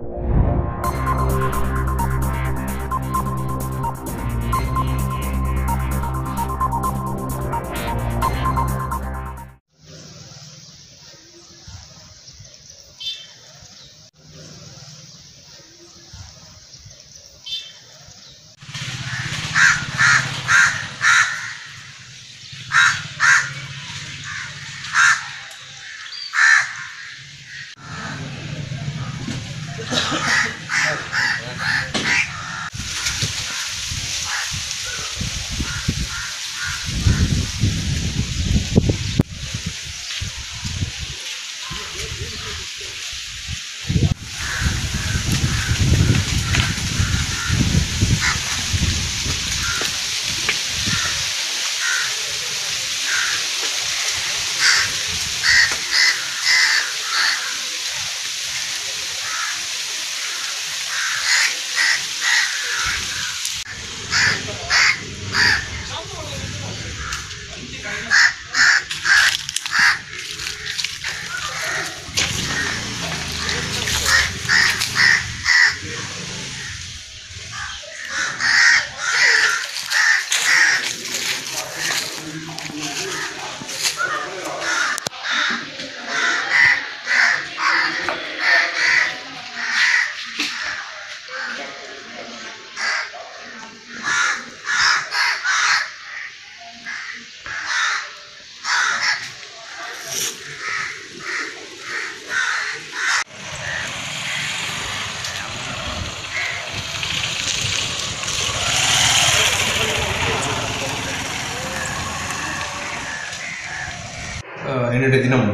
ఆ, నిన్నటి దినం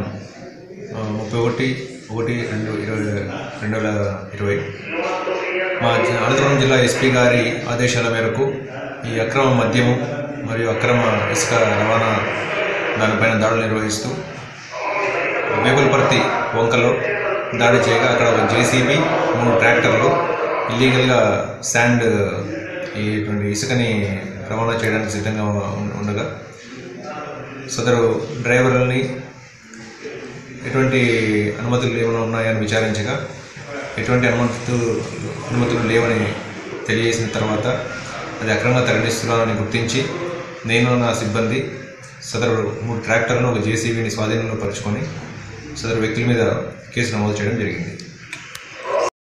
ఆ, ముప్పై ఒకటి ఒకటి రెండు ఇరవై రెండు వేల ఇరవై మా జ- అనంతపురం జిల్లా ఎస్పీ గారి ఆదేశాల మేరకు ఈ అక్రమ మద్యము మరియు అక్రమ ఇసుక రవాణా దానిపైన దాడులు నిర్వహిస్తూ వేగులపర్తి వంకలో దాడి చేయగా అక్కడ ఒక జేసీబీ మూడు ట్రాక్టర్లు ఇల్లీగల్గా శాండ్ ఈ ఇటువంటి ఇసుకని రవాణా చేయడానికి సిద్ధంగా ఉం- ఉండగా సదరు డ్రైవర్లని ఎటువంటి అనుమతులు ఏమైనా ఉన్నాయని విచారించగా ఎటువంటి అనుమతులు అనుమతులు లేవని తెలియజేసిన తర్వాత అది అక్రమంగా తరలిస్తున్నారని గుర్తించి నేను నా సిబ్బంది సదరు మూడు ట్రాక్టర్లను ఒక జేసీబీని స్వాధీనంలో పరుచుకొని సదరు వ్యక్తుల మీద కేసు నమోదు చేయడం జరిగింది